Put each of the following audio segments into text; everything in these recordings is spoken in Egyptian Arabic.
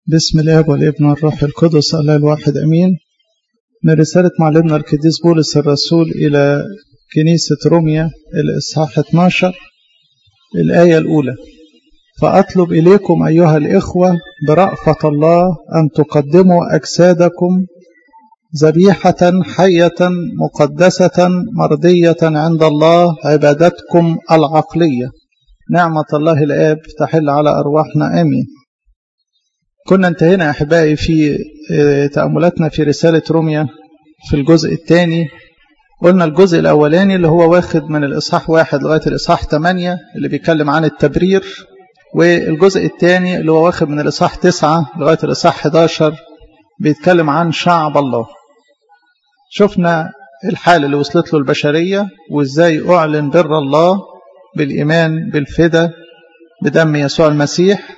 بسم الاب والابن والروح القدس الله الواحد امين من رساله معلمنا القديس بولس الرسول الى كنيسه روميا الاصحاح 12 الايه الاولى فاطلب اليكم ايها الاخوه برافه الله ان تقدموا اجسادكم ذبيحه حيه مقدسه مرضيه عند الله عبادتكم العقليه نعمه الله الاب تحل على ارواحنا امين كنا انتهينا يا احبائي في تاملاتنا في رساله روميا في الجزء الثاني قلنا الجزء الاولاني اللي هو واخد من الاصحاح واحد لغايه الاصحاح 8 اللي بيتكلم عن التبرير والجزء الثاني اللي هو واخد من الاصحاح 9 لغايه الاصحاح 11 بيتكلم عن شعب الله شفنا الحال اللي وصلت له البشريه وازاي اعلن بر الله بالايمان بالفدا بدم يسوع المسيح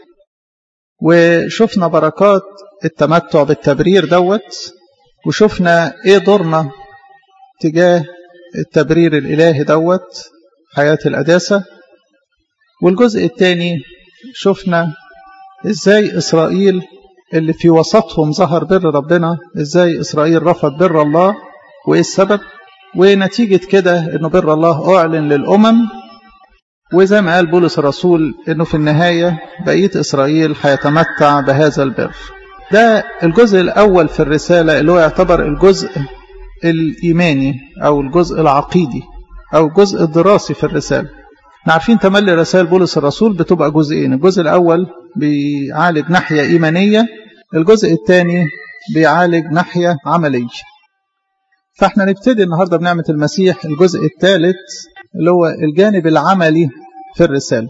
وشفنا بركات التمتع بالتبرير دوت وشفنا ايه دورنا تجاه التبرير الالهي دوت حياة القداسة والجزء الثاني شفنا ازاي اسرائيل اللي في وسطهم ظهر بر ربنا ازاي اسرائيل رفض بر الله وايه السبب ونتيجة كده انه بر الله اعلن للامم وزي ما قال بولس الرسول انه في النهايه بقيه اسرائيل هيتمتع بهذا البر. ده الجزء الاول في الرساله اللي هو يعتبر الجزء الايماني او الجزء العقيدي او الجزء الدراسي في الرساله. احنا عارفين تملي رسائل بولس الرسول بتبقى جزئين، الجزء الاول بيعالج ناحيه ايمانيه، الجزء الثاني بيعالج ناحيه عمليه. فاحنا نبتدي النهارده بنعمه المسيح الجزء الثالث اللي هو الجانب العملي في الرسالة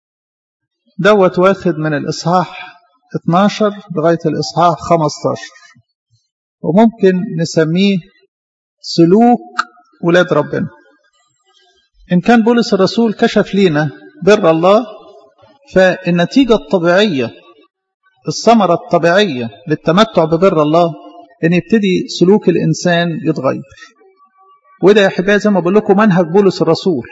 دوت واخد من الإصحاح 12 لغاية الإصحاح 15 وممكن نسميه سلوك ولاد ربنا إن كان بولس الرسول كشف لينا بر الله فالنتيجة الطبيعية الثمرة الطبيعية للتمتع ببر الله أن يبتدي سلوك الإنسان يتغير وده يا احبائي زي ما بقول لكم منهج بولس الرسول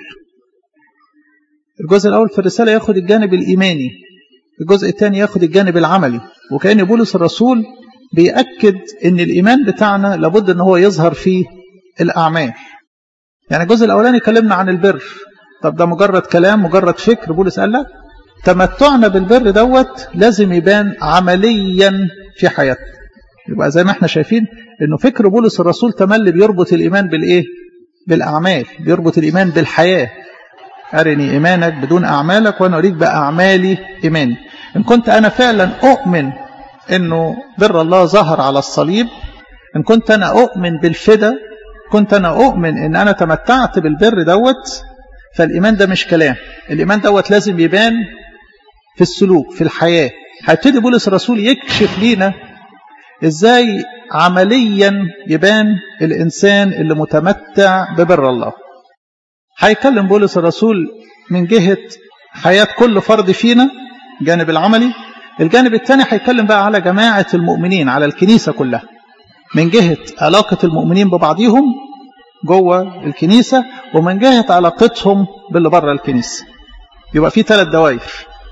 الجزء الاول في الرساله ياخد الجانب الايماني الجزء الثاني ياخد الجانب العملي وكان بولس الرسول بيأكد ان الايمان بتاعنا لابد ان هو يظهر فيه الاعمال يعني الجزء الاولاني اتكلمنا عن البر طب ده مجرد كلام مجرد فكر بولس قال لا تمتعنا بالبر دوت لازم يبان عمليا في حياتنا يبقى زي ما احنا شايفين انه فكر بولس الرسول تملي بيربط الايمان بالايه بالاعمال بيربط الايمان بالحياه ارني ايمانك بدون اعمالك وانا اريد باعمالي ايماني ان كنت انا فعلا اؤمن انه بر الله ظهر على الصليب ان كنت انا اؤمن بالفدا كنت انا اؤمن ان انا تمتعت بالبر دوت فالايمان ده مش كلام الايمان دوت لازم يبان في السلوك في الحياه هيبتدي بولس الرسول يكشف لينا ازاي عمليا يبان الانسان اللي متمتع ببر الله هيكلم بولس الرسول من جهه حياه كل فرد فينا الجانب العملي الجانب الثاني هيتكلم بقى على جماعه المؤمنين على الكنيسه كلها من جهه علاقه المؤمنين ببعضهم جوه الكنيسه ومن جهه علاقتهم باللي بره الكنيسه يبقى في ثلاث دوائر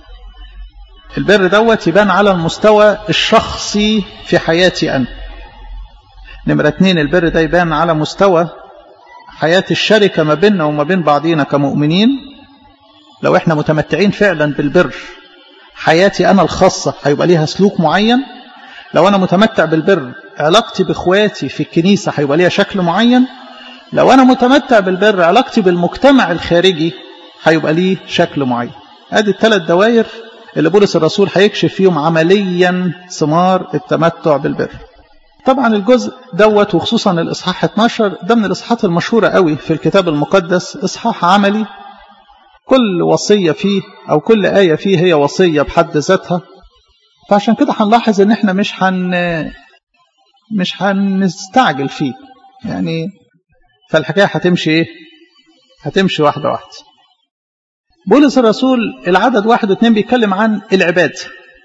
البر دوت يبان على المستوى الشخصي في حياتي أنا نمرة اتنين البر ده يبان على مستوى حياة الشركة ما بيننا وما بين بعضينا كمؤمنين لو احنا متمتعين فعلا بالبر حياتي أنا الخاصة هيبقى ليها سلوك معين لو أنا متمتع بالبر علاقتي بإخواتي في الكنيسة هيبقى ليها شكل معين لو أنا متمتع بالبر علاقتي بالمجتمع الخارجي هيبقى ليه شكل معين ادي الثلاث دوائر اللي بولس الرسول هيكشف فيهم عمليا ثمار التمتع بالبر طبعا الجزء دوت وخصوصا الاصحاح 12 ده من الاصحاحات المشهوره قوي في الكتاب المقدس اصحاح عملي كل وصيه فيه او كل ايه فيه هي وصيه بحد ذاتها فعشان كده هنلاحظ ان احنا مش هن مش هنستعجل فيه يعني فالحكايه هتمشي ايه هتمشي واحده واحده بولس الرسول العدد واحد واثنين بيتكلم عن العبادة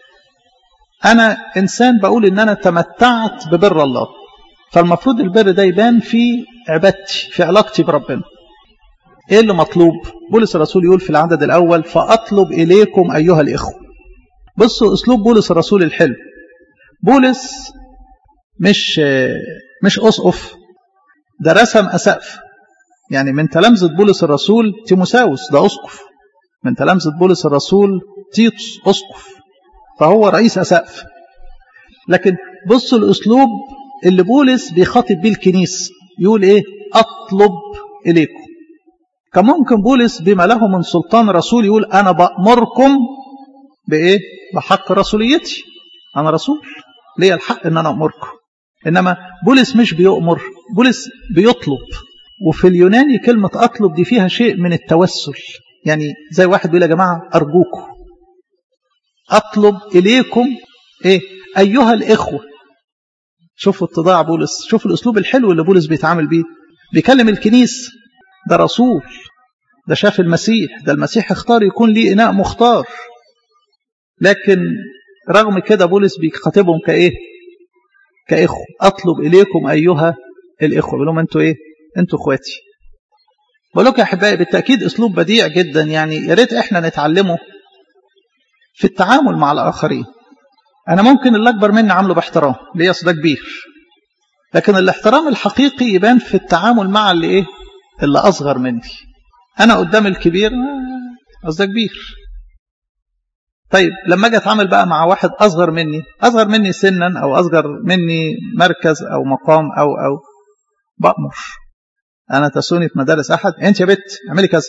أنا إنسان بقول إن أنا تمتعت ببر الله فالمفروض البر ده يبان في عبادتي في علاقتي بربنا إيه اللي مطلوب بولس الرسول يقول في العدد الأول فأطلب إليكم أيها الإخوة بصوا أسلوب بولس الرسول الحلو بولس مش مش أسقف ده رسم أسقف يعني من تلامذة بولس الرسول تيموساوس ده أسقف من تلامذة بولس الرسول تيتوس أسقف فهو رئيس أسقف لكن بصوا الأسلوب اللي بولس بيخاطب بيه الكنيسة يقول إيه أطلب إليكم كان ممكن بولس بما له من سلطان رسول يقول أنا بأمركم بإيه بحق رسوليتي أنا رسول ليا الحق إن أنا أمركم إنما بولس مش بيؤمر بولس بيطلب وفي اليوناني كلمة أطلب دي فيها شيء من التوسل يعني زي واحد بيقول يا جماعة أرجوكم أطلب إليكم إيه أيها الإخوة شوفوا اتضاع بولس شوفوا الأسلوب الحلو اللي بولس بيتعامل بيه بيكلم الكنيسة ده رسول ده شاف المسيح ده المسيح اختار يكون ليه إناء مختار لكن رغم كده بولس بيخاطبهم كإيه كإخوة أطلب إليكم أيها الإخوة بيقول لهم أنتوا إيه أنتوا إخواتي بقول لكم يا أحبائي بالتأكيد أسلوب بديع جدا يعني يا ريت إحنا نتعلمه في التعامل مع الآخرين أنا ممكن اللي أكبر مني عامله باحترام ليه أصل ده كبير لكن الاحترام الحقيقي يبان في التعامل مع اللي إيه اللي أصغر مني أنا قدام الكبير أصل ده كبير طيب لما أجي أتعامل بقى مع واحد أصغر مني أصغر مني سنا أو أصغر مني مركز أو مقام أو أو بأمر أنا تسوني في مدارس أحد أنت يا بت اعملي كذا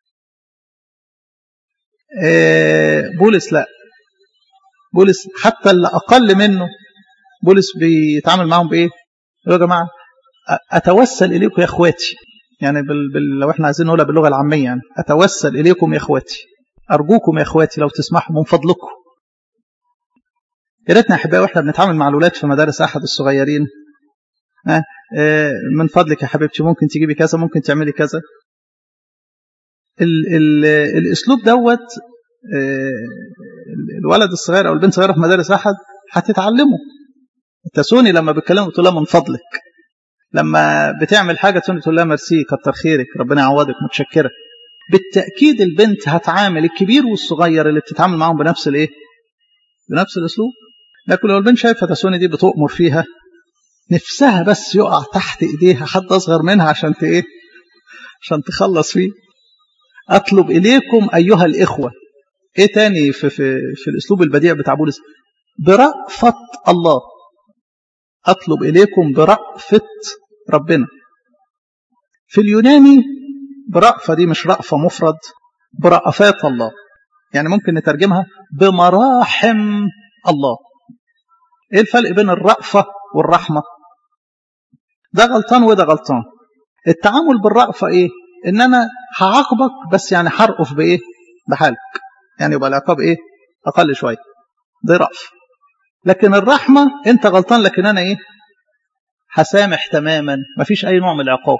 إيه بولس لا بولس حتى اللي أقل منه بولس بيتعامل معهم بإيه يا جماعة أتوسل إليكم يا إخواتي يعني بال... بال... لو احنا عايزين نقولها باللغة العامية يعني أتوسل إليكم يا إخواتي أرجوكم يا إخواتي لو تسمحوا من فضلكم يا ريتنا أحبائي وإحنا بنتعامل مع الأولاد في مدارس أحد الصغيرين ها اه من فضلك يا حبيبتي ممكن تجيبي كذا ممكن تعملي كذا ال... ال... الأسلوب دوت اه الولد الصغير أو البنت الصغيرة في مدارس أحد هتتعلمه تسوني لما بتكلمه تقول لها من فضلك لما بتعمل حاجة تقول لها ميرسي كتر خيرك ربنا يعوضك متشكرة بالتأكيد البنت هتعامل الكبير والصغير اللي بتتعامل معاهم بنفس الايه بنفس الاسلوب لكن لو البنت شايفه تسوني دي بتؤمر فيها نفسها بس يقع تحت ايديها حد اصغر منها عشان ايه عشان تخلص فيه اطلب اليكم ايها الاخوه ايه تاني في في في الاسلوب البديع بتاع بولس برأفة الله اطلب اليكم برأفة ربنا في اليوناني برأفة دي مش رأفة مفرد برأفات الله يعني ممكن نترجمها بمراحم الله ايه الفرق بين الرأفة والرحمة ده غلطان وده غلطان التعامل بالرأفة ايه ان انا هعاقبك بس يعني هرقف بايه بحالك يعني يبقى العقاب ايه اقل شوية ده رأف لكن الرحمة انت غلطان لكن انا ايه هسامح تماما مفيش اي نوع من العقاب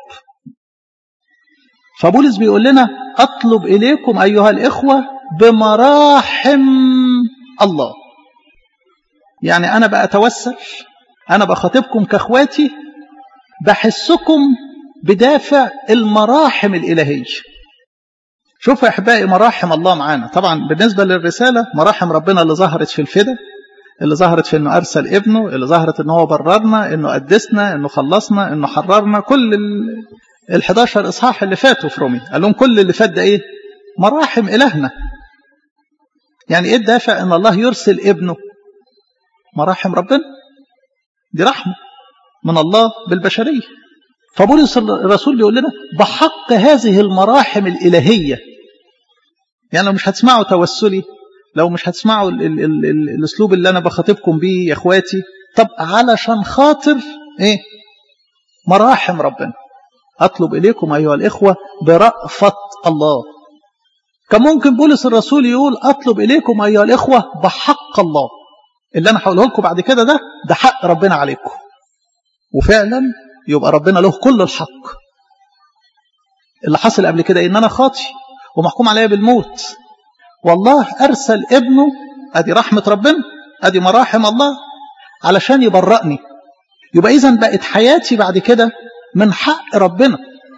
فبولس بيقول لنا أطلب إليكم أيها الإخوة بمراحم الله يعني أنا بأتوسل أنا بخاطبكم كأخواتي بحسكم بدافع المراحم الإلهية شوفوا يا أحبائي مراحم الله معانا طبعا بالنسبة للرسالة مراحم ربنا اللي ظهرت في الفدا اللي ظهرت في انه ارسل ابنه اللي ظهرت انه هو بررنا انه قدسنا انه خلصنا انه حررنا كل ال 11 اصحاح اللي فاتوا في رومي قال لهم كل اللي فات ده ايه مراحم الهنا يعني ايه الدافع ان الله يرسل ابنه مراحم ربنا دي رحمه من الله بالبشريه فبولس الرسول بيقول لنا بحق هذه المراحم الالهيه يعني لو مش هتسمعوا توسلي لو مش هتسمعوا ال ال ال ال الاسلوب اللي انا بخاطبكم بيه يا اخواتي طب علشان خاطر ايه مراحم ربنا أطلب إليكم أيها الإخوة برأفة الله كان ممكن بولس الرسول يقول أطلب إليكم أيها الإخوة بحق الله اللي أنا هقوله لكم بعد كده ده ده حق ربنا عليكم وفعلا يبقى ربنا له كل الحق اللي حصل قبل كده إن أنا خاطي ومحكوم عليا بالموت والله أرسل ابنه أدي رحمة ربنا أدي مراحم الله علشان يبرأني يبقى إذا بقت حياتي بعد كده من حق ربنا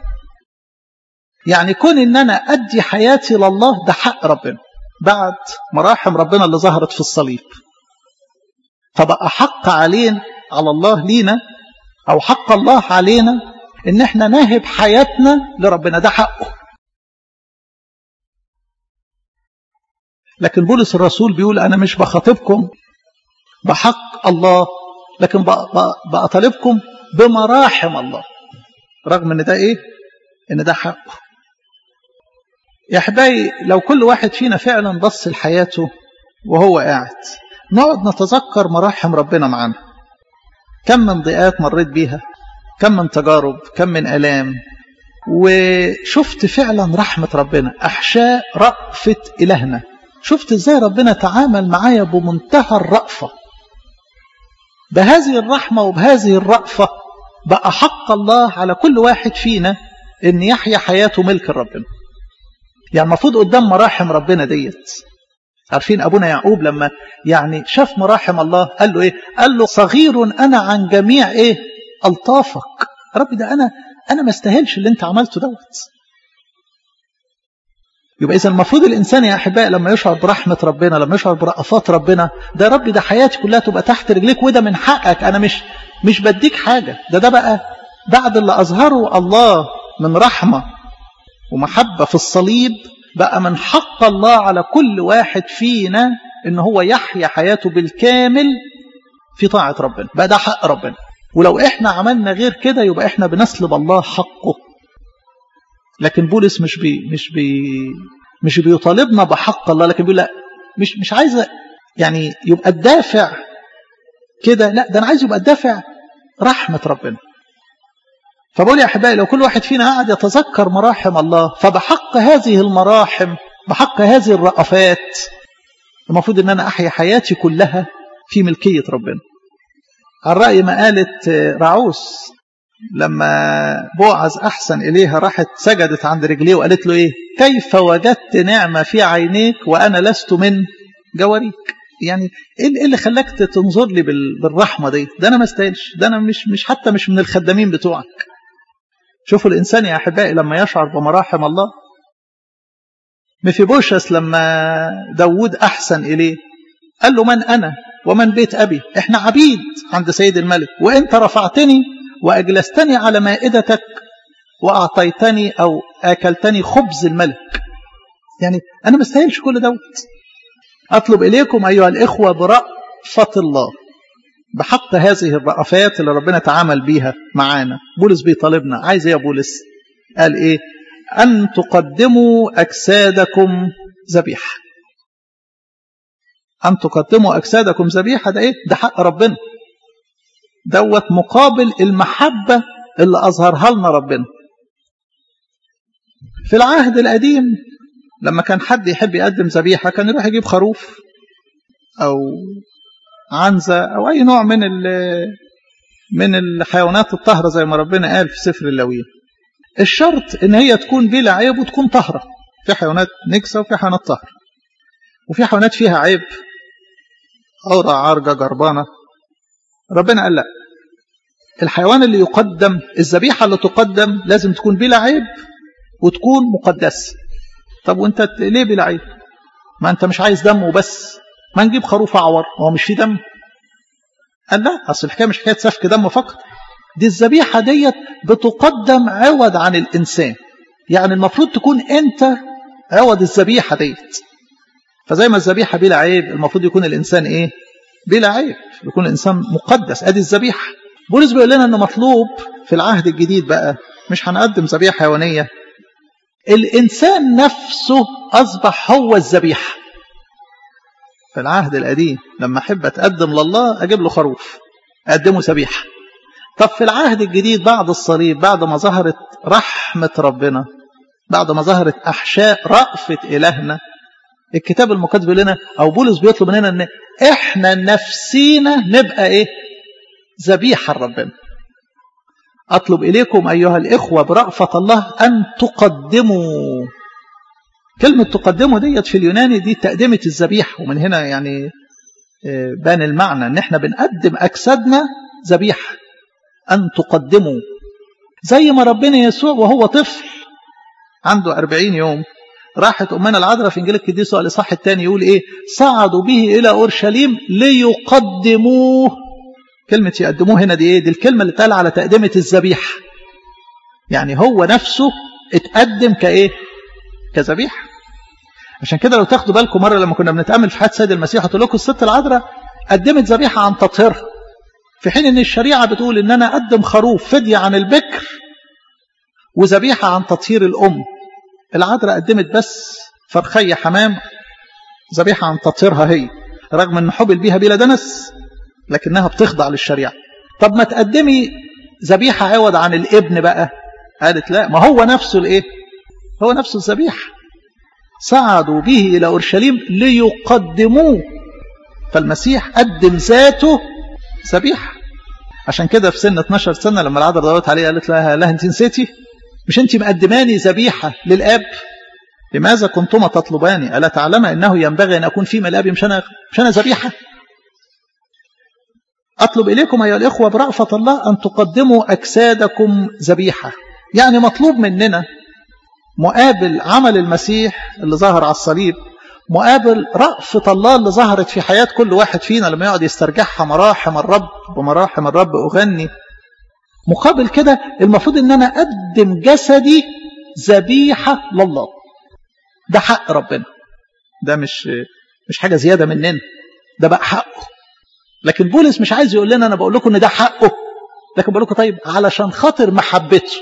يعني كون ان انا ادي حياتي لله ده حق ربنا بعد مراحم ربنا اللي ظهرت في الصليب فبقى حق علينا على الله لينا او حق الله علينا ان احنا نهب حياتنا لربنا ده حقه لكن بولس الرسول بيقول انا مش بخاطبكم بحق الله لكن بطالبكم بمراحم الله رغم ان ده ايه ان ده حقه يا احبائي لو كل واحد فينا فعلا بص لحياته وهو قاعد نقعد نتذكر مراحم ربنا معانا كم من ضيقات مريت بيها كم من تجارب كم من الام وشفت فعلا رحمه ربنا احشاء رأفه الهنا شفت ازاي ربنا تعامل معايا بمنتهى الرأفه بهذه الرحمه وبهذه الرأفه بقى حق الله على كل واحد فينا ان يحيا حياته ملك ربنا يعني المفروض قدام مراحم ربنا ديت عارفين ابونا يعقوب لما يعني شاف مراحم الله قال له ايه قال له صغير انا عن جميع ايه الطافك رب ده انا انا ما استاهلش اللي انت عملته دوت يبقى اذا المفروض الانسان يا احبائي لما يشعر برحمه ربنا لما يشعر برأفات ربنا ده يا رب ده حياتي كلها تبقى تحت رجليك وده من حقك انا مش مش بديك حاجه ده ده بقى بعد اللي اظهره الله من رحمه ومحبه في الصليب بقى من حق الله على كل واحد فينا ان هو يحيا حياته بالكامل في طاعه ربنا بقى ده حق ربنا ولو احنا عملنا غير كده يبقى احنا بنسلب الله حقه لكن بولس مش بي مش بي مش بيطالبنا بحق الله لكن بيقول لا مش مش عايز يعني يبقى الدافع كده لا ده انا عايز يبقى الدافع رحمه ربنا فبقول يا احبائي لو كل واحد فينا قاعد يتذكر مراحم الله فبحق هذه المراحم بحق هذه الرأفات المفروض ان انا احيا حياتي كلها في ملكيه ربنا على رأي ما قالت رعوس لما بوعز أحسن إليها راحت سجدت عند رجليه وقالت له إيه كيف وجدت نعمة في عينيك وأنا لست من جواريك يعني ايه اللي خلاك تنظر لي بالرحمه دي ده انا ما استاهلش ده انا مش مش حتى مش من الخدامين بتوعك شوفوا الانسان يا احبائي لما يشعر بمراحم الله مفيبوشس لما داوود احسن اليه قال له من انا ومن بيت ابي احنا عبيد عند سيد الملك وانت رفعتني واجلستني على مائدتك واعطيتني او اكلتني خبز الملك يعني انا ما استاهلش كل دوت أطلب إليكم أيها الإخوة برأفة الله بحق هذه الرأفات اللي ربنا تعامل بيها معانا بولس بيطالبنا عايز إيه يا بولس قال إيه أن تقدموا أجسادكم ذبيحة أن تقدموا أجسادكم ذبيحة ده إيه ده حق ربنا دوت مقابل المحبة اللي أظهرها لنا ربنا في العهد القديم لما كان حد يحب يقدم ذبيحة كان يروح يجيب خروف أو عنزة أو أي نوع من من الحيوانات الطاهرة زي ما ربنا قال في سفر اللوين الشرط إن هي تكون بلا عيب وتكون طاهرة في حيوانات نكسة وفي حيوانات طاهرة وفي حيوانات فيها عيب عورة عارجة جربانة ربنا قال لا الحيوان اللي يقدم الذبيحة اللي تقدم لازم تكون بلا عيب وتكون مقدسة طب وانت ليه بلا عيب ما انت مش عايز دم وبس ما نجيب خروف اعور هو مش فيه دم قال لا اصل الحكايه مش حكايه سفك دم فقط دي الذبيحه ديت بتقدم عوض عن الانسان يعني المفروض تكون انت عوض الذبيحه ديت فزي ما الذبيحه بلا عيب المفروض يكون الانسان ايه بلا عيب يكون الانسان مقدس ادي الذبيحه بولس بيقول لنا انه مطلوب في العهد الجديد بقى مش هنقدم ذبيحه حيوانيه الإنسان نفسه أصبح هو الذبيحة في العهد القديم لما أحب أتقدم لله أجيب له خروف أقدمه ذبيحة طب في العهد الجديد بعد الصليب بعد ما ظهرت رحمة ربنا بعد ما ظهرت أحشاء رأفة إلهنا الكتاب المقدس بيقول لنا أو بولس بيطلب مننا إن إحنا نفسينا نبقى إيه؟ ذبيحة لربنا أطلب إليكم أيها الإخوة برأفة الله أن تقدموا كلمة تقدموا ديت في اليوناني دي تقدمة الذبيحة ومن هنا يعني بان المعنى ان احنا بنقدم اجسادنا ذبيحة ان تقدموا زي ما ربنا يسوع وهو طفل عنده أربعين يوم راحت أمنا العذراء في إنجيل القديس الإصحاح الثاني يقول إيه صعدوا به إلى أورشليم ليقدموه كلمة يقدموه هنا دي إيه دي الكلمة اللي اتقال على تقدمة الذبيحة يعني هو نفسه اتقدم كإيه كذبيحة عشان كده لو تاخدوا بالكم مرة لما كنا بنتأمل في حياة سيد المسيح قلت لكم الست العذراء قدمت ذبيحة عن تطهيرها في حين ان الشريعة بتقول ان انا اقدم خروف فدية عن البكر وذبيحة عن تطهير الام العذراء قدمت بس فرخية حمام ذبيحة عن تطهيرها هي رغم ان حبل بيها بلا دنس لكنها بتخضع للشريعة طب ما تقدمي ذبيحة عوض عن الابن بقى قالت لا ما هو نفسه الايه هو نفسه الذبيحة صعدوا به إلى أورشليم ليقدموه فالمسيح قدم ذاته ذبيحة عشان كده في سن 12 سنة لما العذراء دورت عليه قالت لها لا انت نسيتي مش انت مقدماني ذبيحة للآب لماذا كنتما تطلباني ألا تعلم أنه ينبغي أن أكون فيما الآب مش أنا, مش أنا ذبيحة أطلب إليكم أيها الإخوة برأفة الله أن تقدموا أجسادكم ذبيحة يعني مطلوب مننا مقابل عمل المسيح اللي ظهر على الصليب مقابل رأفة الله اللي ظهرت في حياة كل واحد فينا لما يقعد يسترجعها مراحم الرب ومراحم الرب أغني مقابل كده المفروض ان انا اقدم جسدي ذبيحة لله ده حق ربنا ده مش مش حاجة زيادة مننا ده بقى حقه لكن بولس مش عايز يقول لنا انا بقول لكم ان ده حقه لكن بقول لكم طيب علشان خاطر محبته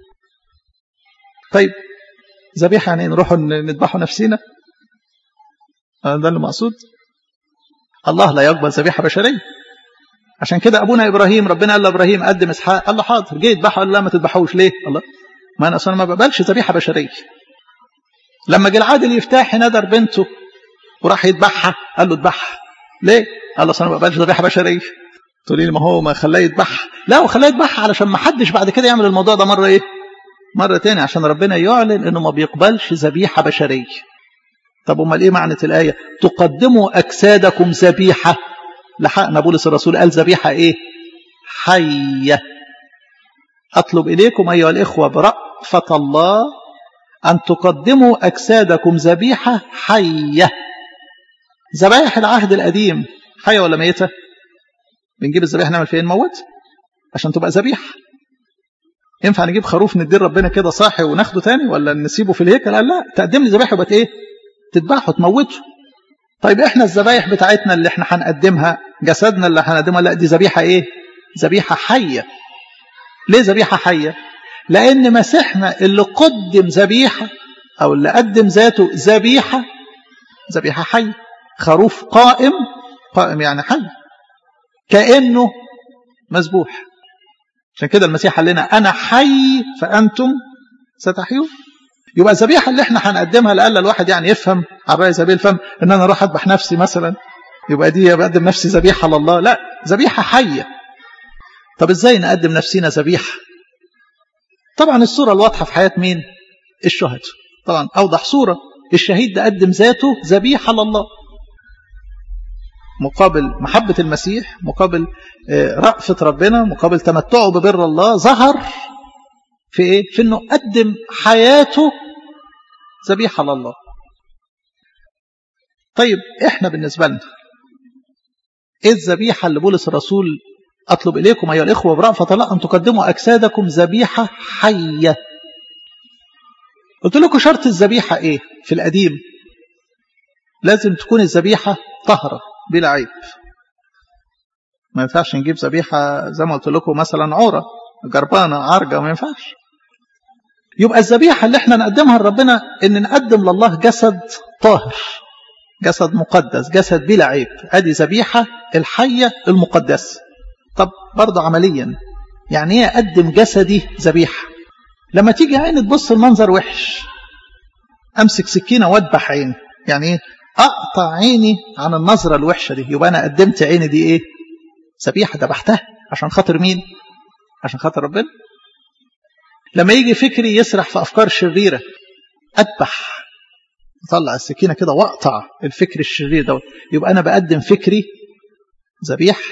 طيب ذبيحة يعني نروح نذبحوا نفسينا ده اللي مقصود الله لا يقبل ذبيحة بشرية عشان كده أبونا إبراهيم ربنا قال لإبراهيم قدم إسحاق قال له حاضر جه يذبحه قال له لا ما تذبحوش ليه الله ما أنا أصلا ما بقبلش ذبيحة بشرية لما جه العادل يفتاح ندر بنته وراح يذبحها قال له اذبحها ليه قال له أصلا ما بقبلش ذبيحة بشرية تقولي لي ما هو ما خلاه يذبحها لا وخلاه يذبحها علشان ما حدش بعد كده يعمل الموضوع ده مرة إيه مرة تاني عشان ربنا يعلن انه ما بيقبلش ذبيحة بشرية طب امال ايه معنى الآية تقدموا أجسادكم ذبيحة لحقنا بولس الرسول قال ذبيحة ايه حية أطلب إليكم أيها الإخوة برأفة الله أن تقدموا أجسادكم ذبيحة حية ذبائح العهد القديم حية ولا ميتة بنجيب الذبيحة نعمل فيها نموت عشان تبقى ذبيحة ينفع نجيب خروف نديه ربنا كده صاحي وناخده تاني ولا نسيبه في الهيكل قال لا تقدم لي ذبائح يبقى ايه تذبحه تموته طيب احنا الذبايح بتاعتنا اللي احنا هنقدمها جسدنا اللي هنقدمها لا دي ذبيحه ايه ذبيحه حيه ليه ذبيحه حيه لان مسيحنا اللي قدم ذبيحه او اللي قدم ذاته ذبيحه ذبيحه حيه خروف قائم قائم يعني حي كانه مذبوح عشان كده المسيح قال لنا انا حي فانتم ستحيون يبقى الذبيحه اللي احنا هنقدمها لألا الواحد يعني يفهم على رأي سبيل الفهم ان انا اروح اذبح نفسي مثلا يبقى دي بقدم نفسي ذبيحه لله لا ذبيحه حيه طب ازاي نقدم نفسنا ذبيحه طبعا الصوره الواضحه في حياه مين الشهداء طبعا اوضح صوره الشهيد ده قدم ذاته ذبيحه لله مقابل محبة المسيح مقابل رأفة ربنا مقابل تمتعه ببر الله ظهر في ايه في انه قدم حياته ذبيحة لله طيب احنا بالنسبة لنا ايه الذبيحة اللي بولس الرسول اطلب اليكم ايها الاخوة برأفة الله ان تقدموا اجسادكم ذبيحة حية قلت لكم شرط الذبيحة ايه في القديم لازم تكون الذبيحة طهرة بلا عيب ما ينفعش نجيب ذبيحة زي ما قلت لكم مثلا عورة جربانة عرجة ما ينفعش يبقى الذبيحة اللي احنا نقدمها لربنا ان نقدم لله جسد طاهر جسد مقدس جسد بلا عيب ادي ذبيحة الحية المقدسة طب برضه عمليا يعني ايه اقدم جسدي ذبيحة لما تيجي عيني تبص المنظر وحش امسك سكينة واذبح عيني يعني ايه اقطع عيني عن النظرة الوحشة دي يبقى انا قدمت عيني دي ايه ذبيحة ذبحتها عشان خاطر مين عشان خاطر ربنا لما يجي فكري يسرح في افكار شريرة اذبح اطلع السكينة كده واقطع الفكر الشرير ده يبقى انا بقدم فكري ذبيح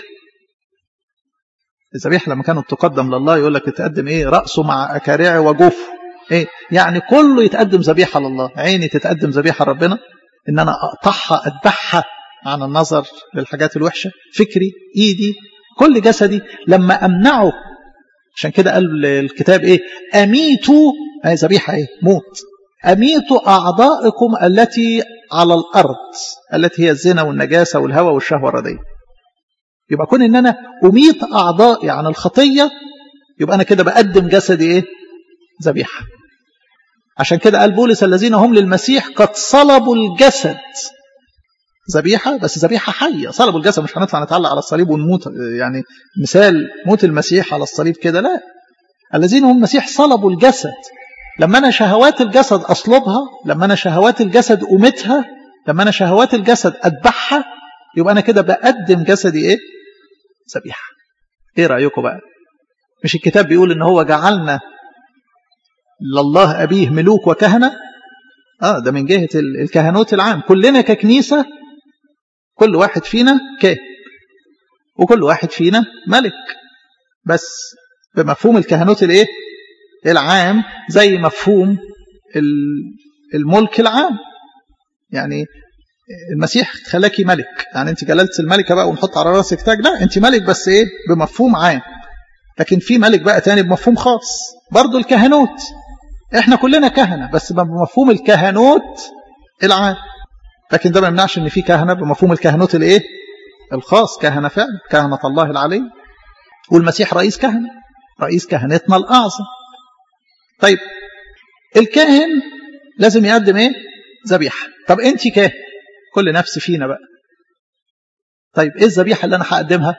الذبيحة لما كانت تقدم لله يقول لك تقدم ايه رأسه مع أكارعه وجوفه ايه يعني كله يتقدم ذبيحه لله عيني تتقدم ذبيحه لربنا ان انا اقطعها اذبحها عن النظر للحاجات الوحشه فكري ايدي كل جسدي لما امنعه عشان كده قال الكتاب ايه اميتوا اي ذبيحه ايه موت اميتوا اعضائكم التي على الارض التي هي الزنا والنجاسه والهوى والشهوه الرديه يبقى كون ان انا اميت اعضائي عن الخطيه يبقى انا كده بقدم جسدي ايه ذبيحه عشان كده قال بولس الذين هم للمسيح قد صلبوا الجسد ذبيحة بس ذبيحة حية صلبوا الجسد مش هنطلع نتعلق على الصليب ونموت يعني مثال موت المسيح على الصليب كده لا الذين هم المسيح صلبوا الجسد لما أنا شهوات الجسد أصلبها لما أنا شهوات الجسد أمتها لما أنا شهوات الجسد أذبحها يبقى أنا كده بقدم جسدي إيه ذبيحة إيه رأيكم بقى مش الكتاب بيقول إن هو جعلنا لله أبيه ملوك وكهنة آه ده من جهة الكهنوت العام كلنا ككنيسة كل واحد فينا كاهن وكل واحد فينا ملك بس بمفهوم الكهنوت الايه العام زي مفهوم الملك العام يعني المسيح خلاكي ملك يعني انت جلالة الملكة بقى ونحط على راسك تاج لا انت ملك بس ايه بمفهوم عام لكن في ملك بقى تاني بمفهوم خاص برضو الكهنوت احنا كلنا كهنة بس بمفهوم الكهنوت العام لكن ده ما يمنعش ان في كهنة بمفهوم الكهنوت الايه الخاص كهنة فعلا كهنة الله العلي والمسيح رئيس كهنة رئيس كهنتنا الأعظم طيب الكاهن لازم يقدم ايه ذبيحة طب انت كاهن كل نفس فينا بقى طيب ايه الذبيحة اللي انا هقدمها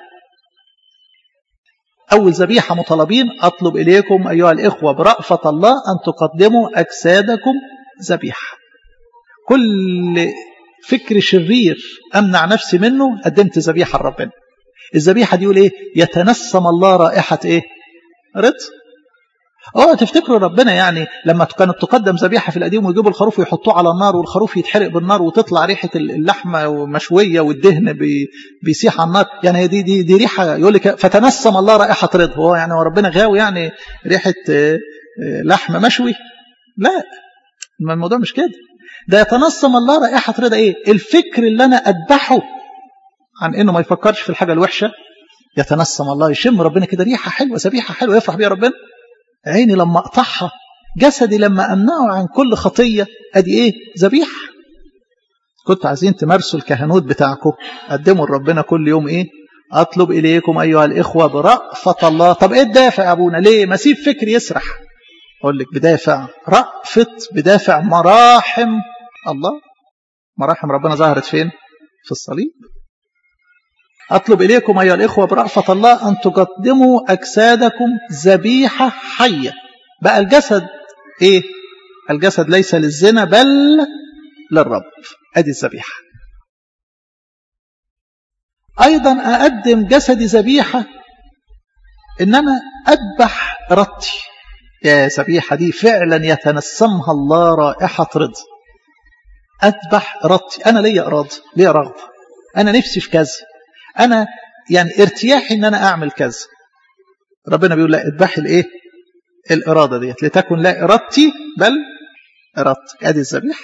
أول ذبيحة مطالبين أطلب إليكم أيها الإخوة برأفة الله أن تقدموا أجسادكم ذبيحة كل فكر شرير أمنع نفسي منه قدمت ذبيحة لربنا الذبيحة دي يقول إيه يتنسم الله رائحة إيه رضا اه تفتكروا ربنا يعني لما كانت تقدم ذبيحه في القديم ويجيبوا الخروف ويحطوه على النار والخروف يتحرق بالنار وتطلع ريحه اللحمه مشويه والدهن بي بيسيح على النار يعني دي دي دي ريحه يقول لك فتنسم الله رائحه رضا هو يعني هو ربنا غاوي يعني ريحه لحم مشوي لا الموضوع مش كده ده يتنسم الله رائحه رضا ايه الفكر اللي انا اذبحه عن انه ما يفكرش في الحاجه الوحشه يتنسم الله يشم ربنا كده ريحه حلوه ذبيحه حلوه يفرح بيها ربنا عيني لما اقطعها جسدي لما امنعه عن كل خطيه ادي ايه ذبيحه كنتوا عايزين تمارسوا الكهنوت بتاعكم قدموا لربنا كل يوم ايه اطلب اليكم ايها الاخوه برأفة الله طب ايه الدافع يا ابونا ليه ما سيب فكري يسرح اقول لك بدافع رأفة بدافع مراحم الله مراحم ربنا ظهرت فين في الصليب أطلب إليكم أيها الإخوة برأفة الله أن تقدموا أجسادكم ذبيحة حية بقى الجسد إيه الجسد ليس للزنا بل للرب أدي الذبيحة أيضا أقدم جسدي ذبيحة إن أنا أذبح إرادتي يا ذبيحة دي فعلا يتنسمها الله رائحة رضا أذبح إرادتي أنا ليا إرادة ليا رغبة أنا نفسي في كذا انا يعني ارتياحي ان انا اعمل كذا ربنا بيقول لا اذبحي الايه الاراده ديت لتكن لا ارادتي بل ارادتك ادي الذبيحه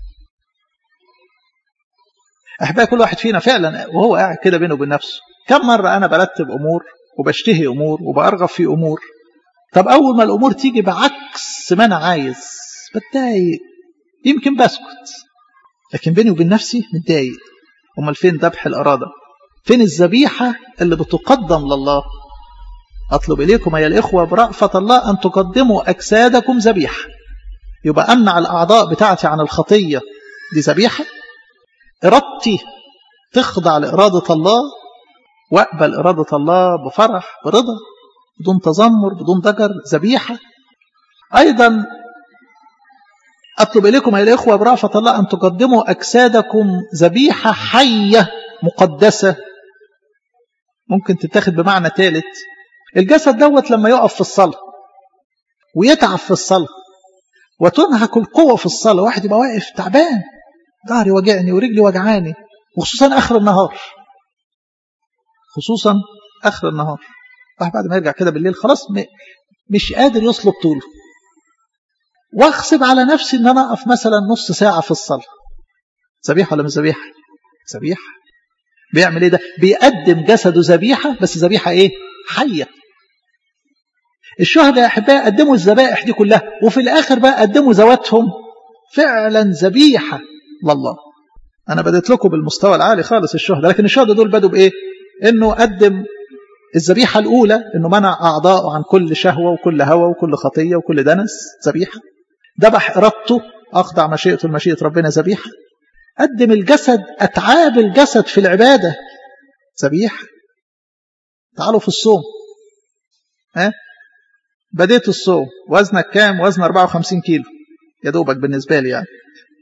احبائي كل واحد فينا فعلا وهو قاعد كده بينه وبين نفسه كم مره انا برتب امور وبشتهي امور وبارغب في امور طب اول ما الامور تيجي بعكس ما انا عايز بتضايق يمكن بسكت لكن بيني وبين نفسي متضايق امال فين ذبح الاراده فين الذبيحة اللي بتقدم لله أطلب إليكم أيها الإخوة برأفة الله أن تقدموا أجسادكم ذبيحة يبقى أمنع الأعضاء بتاعتي عن الخطية دي ذبيحة إرادتي تخضع لإرادة الله وأقبل إرادة الله بفرح برضا بدون تذمر بدون ضجر ذبيحة أيضا أطلب إليكم أيها الإخوة برأفة الله أن تقدموا أجسادكم ذبيحة حية مقدسة ممكن تتاخد بمعنى ثالث الجسد دوت لما يقف في الصلاة ويتعب في الصلاة وتنهك القوة في الصلاة واحد يبقى واقف تعبان ظهري وجعني ورجلي وجعاني وخصوصا آخر النهار خصوصا آخر النهار واحد بعد ما يرجع كده بالليل خلاص مش قادر يصلب طوله واغصب على نفسي ان انا اقف مثلا نص ساعه في الصلاه ذبيحه ولا مش ذبيحه ذبيحه بيعمل ايه ده بيقدم جسده ذبيحه بس ذبيحه ايه حيه الشهداء يا احبائي قدموا الذبائح دي كلها وفي الاخر بقى قدموا ذواتهم فعلا ذبيحه لله انا بديت لكم بالمستوى العالي خالص الشهداء لكن الشهداء دول بدوا بايه انه قدم الذبيحه الاولى انه منع اعضائه عن كل شهوه وكل هوى وكل خطيه وكل دنس ذبيحه ذبح ارادته اخضع مشيئته لمشيئه ربنا ذبيحه قدم الجسد اتعاب الجسد في العباده ذبيحه تعالوا في الصوم ها بديت الصوم وزنك كام وزن 54 كيلو يا دوبك بالنسبه لي يعني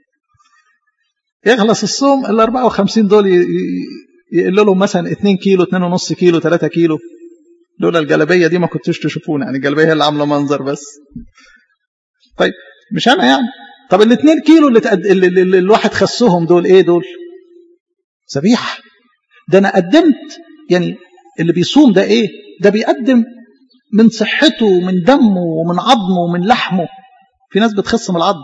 يخلص الصوم ال 54 دول يقل لهم مثلا 2 كيلو 2.5 كيلو 3 كيلو لولا الجلابيه دي ما كنتوش تشوفونا يعني الجلابيه هي اللي عامله منظر بس طيب مش انا يعني طب ال 2 كيلو اللي, تقد... اللي, اللي, اللي الواحد خسهم دول ايه دول ذبيحه ده انا قدمت يعني اللي بيصوم ده ايه ده بيقدم من صحته ومن دمه ومن عظمه ومن لحمه في ناس بتخص من العظم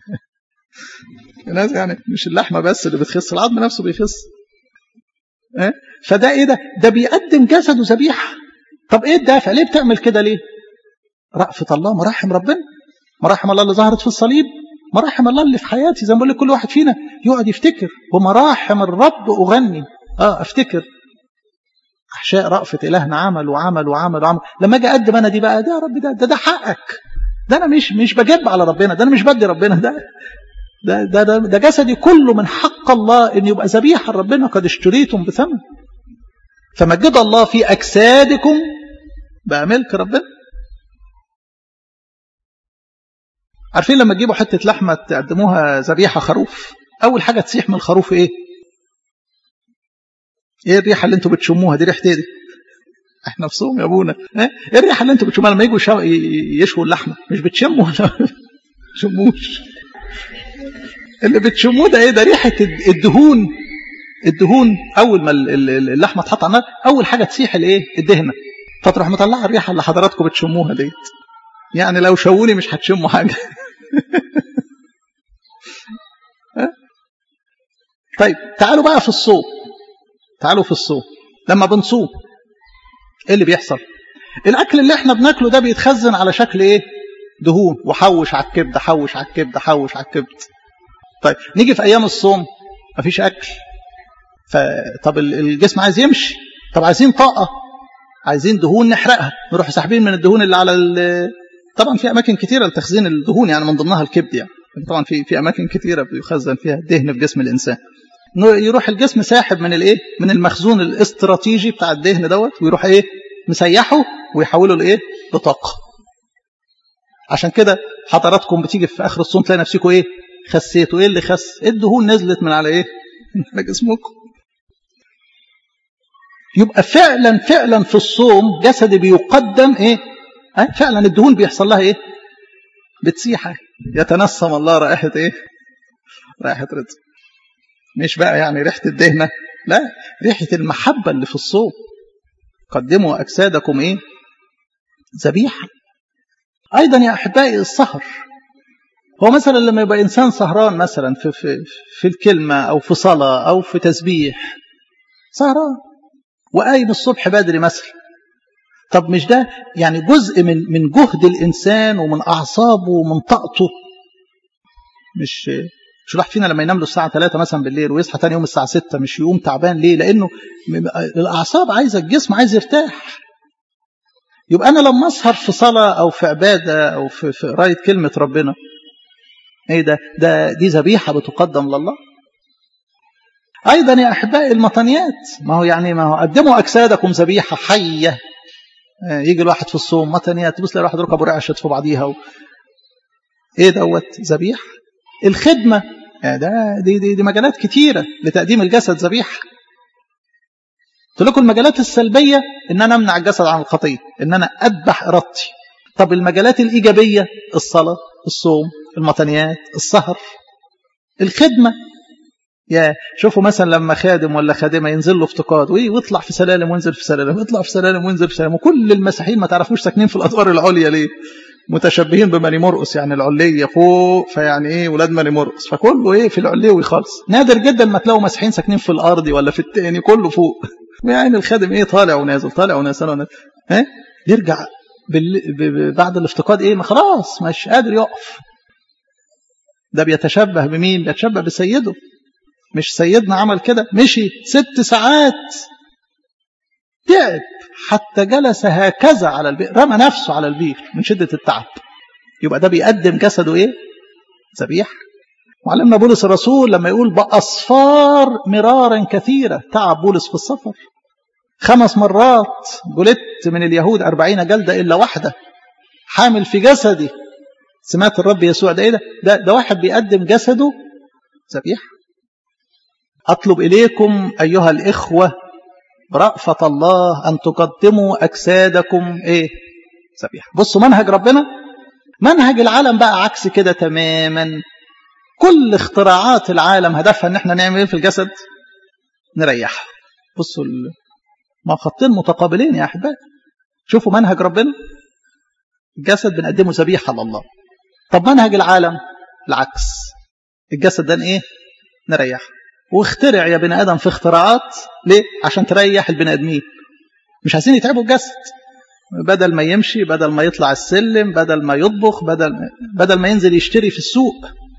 ناس يعني مش اللحمه بس اللي بتخص العظم نفسه بيخص إيه؟ فده ايه ده ده بيقدم جسده ذبيحه طب ايه الدافع ليه بتعمل كده ليه رأفة الله مراحم ربنا مراحم الله اللي ظهرت في الصليب مراحم الله اللي في حياتي زي ما بقول لك كل واحد فينا يقعد يفتكر بمراحم الرب اغني اه افتكر احشاء رأفة الهنا عمل وعمل وعمل وعمل لما اجي اقدم انا دي بقى ده يا رب ده ده, ده حقك ده انا مش مش بجب على ربنا ده انا مش بدي ربنا ده ده ده ده, ده جسدي كله من حق الله ان يبقى ذبيحه ربنا قد اشتريتم بثمن فمجد الله في اجسادكم بقى ملك ربنا عارفين لما تجيبوا حته لحمه تقدموها ذبيحه خروف اول حاجه تسيح من الخروف ايه ايه الريحه اللي انتوا بتشموها دي ريحه ايه دي احنا في صوم يا ابونا ايه الريحه اللي انتوا بتشموها لما يجوا شو... يشووا اللحمه مش بتشموا ولا شموش اللي بتشموه ده ايه ده ريحه الدهون الدهون اول ما اللحمه تحط على النار اول حاجه تسيح الايه الدهنه فتروح مطلعه الريحه اللي حضراتكم بتشموها ديت يعني لو شووني مش هتشموا حاجه طيب تعالوا بقى في الصوم تعالوا في الصوم لما بنصوم ايه اللي بيحصل الاكل اللي احنا بناكله ده بيتخزن على شكل ايه دهون وحوش على الكبد حوش على الكبد حوش على الكبد طيب نيجي في ايام الصوم مفيش اكل فطب الجسم عايز يمشي طب عايزين طاقه عايزين دهون نحرقها نروح ساحبين من الدهون اللي على طبعا في اماكن كثيره لتخزين الدهون يعني من ضمنها الكبد يعني طبعا في في اماكن كثيره بيخزن فيها الدهن في جسم الانسان يروح الجسم ساحب من الايه من المخزون الاستراتيجي بتاع الدهن دوت ويروح ايه مسيحه ويحوله لايه لطاقه عشان كده حضراتكم بتيجي في اخر الصوم تلاقي نفسكم ايه خسيتوا ايه اللي خس الدهون نزلت من على ايه على جسمكم يبقى فعلا فعلا في الصوم جسدي بيقدم ايه أه؟ فعلا الدهون بيحصل لها ايه بتسيح يتنسم الله رائحه ايه رائحه رزق مش بقى يعني ريحه الدهنه لا ريحه المحبه اللي في الصوم قدموا اجسادكم ايه ذبيحه ايضا يا احبائي السهر هو مثلا لما يبقى انسان سهران مثلا في في في الكلمه او في صلاه او في تسبيح سهران وقايم الصبح بدري مثلا طب مش ده يعني جزء من من جهد الانسان ومن اعصابه ومن طاقته مش مش راح فينا لما ينام له الساعه 3 مثلا بالليل ويصحى ثاني يوم الساعه 6 مش يقوم تعبان ليه لانه الاعصاب عايزه الجسم عايز يرتاح يبقى انا لما اسهر في صلاه او في عباده او في, في قرايه كلمه ربنا ايه ده ده دي ذبيحه بتقدم لله ايضا يا احبائي المطنيات ما هو يعني ما هو قدموا اجسادكم ذبيحه حيه يجي الواحد في الصوم مطنيات تبص تلاقي الواحد ركبه رعشت في بعضيها و... ايه دوت ذبيحه الخدمه ده دي, دي دي مجالات كتيره لتقديم الجسد ذبيحه قلت لكم المجالات السلبيه ان انا امنع الجسد عن الخطيه ان انا اذبح ارادتي طب المجالات الايجابيه الصلاه الصوم المطنيات السهر الخدمه يا شوفوا مثلا لما خادم ولا خادمه ينزل له افتقاد ويطلع في سلالم وينزل في سلالم يطلع في سلالم وينزل في سلالم وكل المسيحيين ما تعرفوش ساكنين في الادوار العليا ليه متشبهين بماني مرقس يعني العلية فوق فيعني ايه ولاد ماني مرقس فكله ايه في العليوي خالص نادر جدا ما تلاقوا مسيحيين ساكنين في الارض ولا في التاني كله فوق يعني الخادم ايه طالع ونازل طالع ونازل ونازل ها يرجع بال... بعد الافتقاد ايه ما خلاص مش قادر يقف ده بيتشبه بمين بيتشبه بسيده مش سيدنا عمل كده مشي ست ساعات تعب حتى جلس هكذا على البئر رمى نفسه على البير من شدة التعب يبقى ده بيقدم جسده ايه ذبيح وعلمنا بولس الرسول لما يقول بأصفار مرارا كثيرة تعب بولس في السفر خمس مرات جلدت من اليهود أربعين جلدة إلا واحدة حامل في جسدي سمعت الرب يسوع ده ايه ده ده, ده واحد بيقدم جسده ذبيح أطلب إليكم أيها الإخوة برأفة الله أن تقدموا أجسادكم إيه ذبيحة بصوا منهج ربنا منهج العالم بقى عكس كده تماما كل اختراعات العالم هدفها ان احنا نعمل ايه في الجسد نريحه بصوا ما خطين متقابلين يا احبائي شوفوا منهج ربنا الجسد بنقدمه ذبيحه لله طب منهج العالم العكس الجسد ده ايه نريحه واخترع يا بني ادم في اختراعات ليه عشان تريح البني ادمين مش عايزين يتعبوا الجسد بدل ما يمشي بدل ما يطلع السلم بدل ما يطبخ بدل بدل ما ينزل يشتري في السوق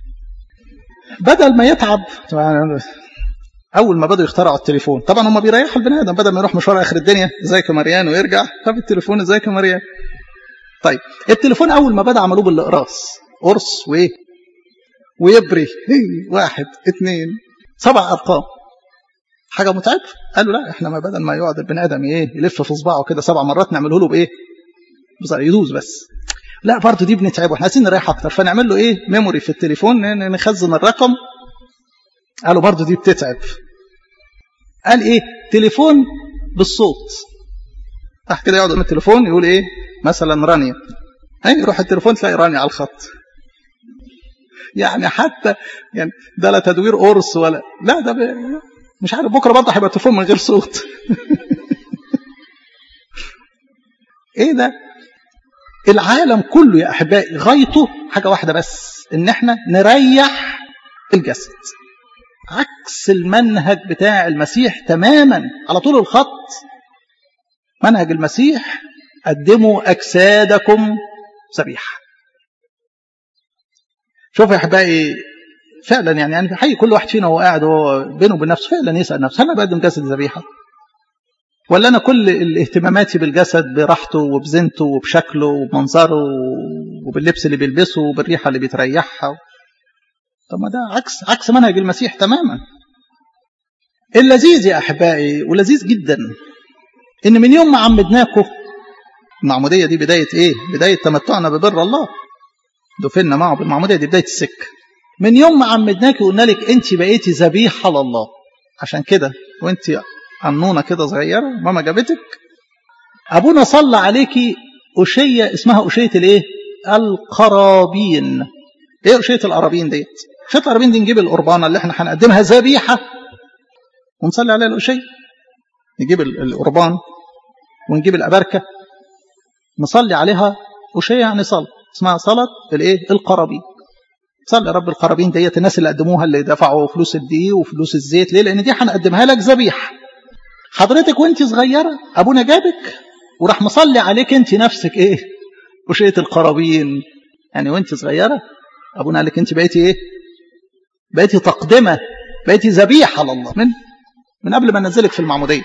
بدل ما يتعب اول ما بدأوا يخترعوا التليفون طبعا هم بيريحوا البني ادم بدل ما يروح مشوار اخر الدنيا ازيك يا مريان ويرجع طب التليفون ازيك يا مريان طيب التليفون اول ما بدا عملوه بالاقراص قرص وايه ويبري واحد اثنين سبع ارقام حاجه متعبه قالوا لا احنا ما بدل ما يقعد البني ادم ايه يلف في صباعه كده سبع مرات نعمله له بايه بصراحه يدوز بس لا برضه دي بنتعبه احنا عايزين نريح اكتر فنعمل له ايه ميموري في التليفون نخزن الرقم قالوا برضه دي بتتعب قال ايه تليفون بالصوت تحت كده يقعد التليفون يقول ايه مثلا رانيا هي يروح التليفون تلاقي رانيا على الخط يعني حتى يعني ده لا تدوير قرص ولا لا ده ب... مش عارف بكره برضه هيبقى التليفون من غير صوت ايه ده العالم كله يا احبائي غايته حاجه واحده بس ان احنا نريح الجسد عكس المنهج بتاع المسيح تماما على طول الخط منهج المسيح قدموا اجسادكم ذبيحه شوف يا احبائي فعلا يعني يعني حي كل واحد فينا وهو قاعد هو بينه وبين نفسه فعلا يسال نفسه هل انا بقدم جسد ذبيحه؟ ولا انا كل الاهتماماتي بالجسد براحته وبزينته وبشكله وبمنظره وباللبس اللي بيلبسه وبالريحه اللي بيتريحها طب ما ده عكس عكس منهج المسيح تماما اللذيذ يا احبائي ولذيذ جدا ان من يوم ما عمدناكم المعموديه دي بدايه ايه؟ بدايه تمتعنا ببر الله دفنا معه بالمعموديه دي بدايه السكه من يوم ما عمدناك وقلنا لك انت بقيتي ذبيحه لله عشان كده وانت عنونه كده صغيره ماما جابتك ابونا صلى عليكي أشية اسمها أشية الايه القرابين ايه أشية القرابين ديت أشية القرابين دي نجيب القربانة اللي احنا هنقدمها ذبيحة ونصلي عليها الأشية نجيب القربان ونجيب الأبركة نصلي عليها أشية يعني صلاة اسمها صلاة الايه القرابين صلي رب القرابين ديت الناس اللي قدموها اللي دفعوا فلوس الدقيق وفلوس الزيت ليه لان دي هنقدمها لك ذبيحه حضرتك وانت صغيره ابونا جابك وراح مصلي عليك انت نفسك ايه وشيه القرابين يعني وانت صغيره ابونا قال لك انت بقيتي ايه بقيتي تقدمه بقيتي ذبيحه لله من من قبل ما ننزلك في المعموديه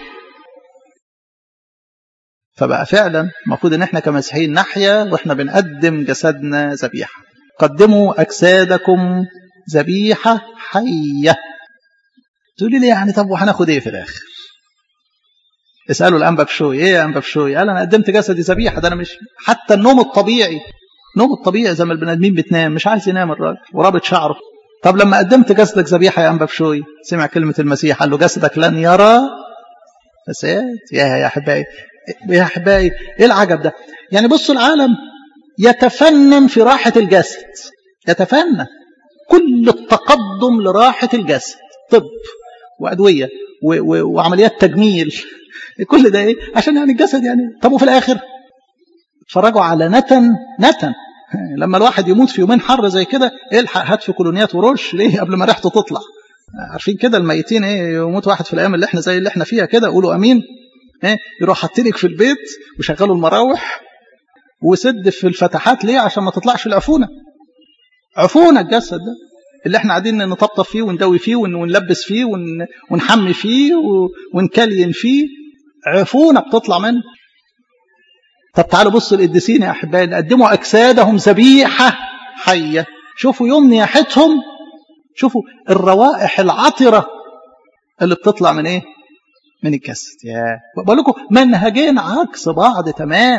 فبقى فعلا المفروض ان احنا كمسيحيين نحيا واحنا بنقدم جسدنا ذبيحه قدموا أجسادكم ذبيحة حية تقولي لي يعني طب وهناخد ايه في الآخر اسألوا الأنبا بشوي ايه يا أنبا بشوي قال أنا قدمت جسدي ذبيحة ده أنا مش حتى النوم الطبيعي النوم الطبيعي زي ما البني آدمين بتنام مش عايز ينام الراجل ورابط شعره طب لما قدمت جسدك ذبيحة يا أنبا بشوي سمع كلمة المسيح قال له جسدك لن يرى فساد يا يا أحبائي يا أحبائي ايه العجب ده يعني بصوا العالم يتفنن في راحة الجسد يتفنن كل التقدم لراحة الجسد طب وأدوية و و وعمليات تجميل كل ده إيه عشان يعني الجسد يعني طب وفي الآخر اتفرجوا على نتن نتن لما الواحد يموت في يومين حر زي كده الحق هات في كولونيات ورش ليه قبل ما ريحته تطلع عارفين كده الميتين ايه يموت واحد في الايام اللي احنا زي اللي احنا فيها كده قولوا امين ايه يروح حاطينك في البيت وشغلوا المراوح وسد في الفتحات ليه عشان ما تطلعش العفونه عفونه الجسد ده اللي احنا قاعدين نطبطب فيه وندوي فيه ونلبس فيه ونحمي فيه ونكلين فيه عفونه بتطلع منه طب تعالوا بصوا القديسين يا احبائي قدموا اجسادهم ذبيحه حيه شوفوا يوم نياحتهم شوفوا الروائح العطره اللي بتطلع من ايه من الجسد يا بقول لكم منهجين عكس بعض تمام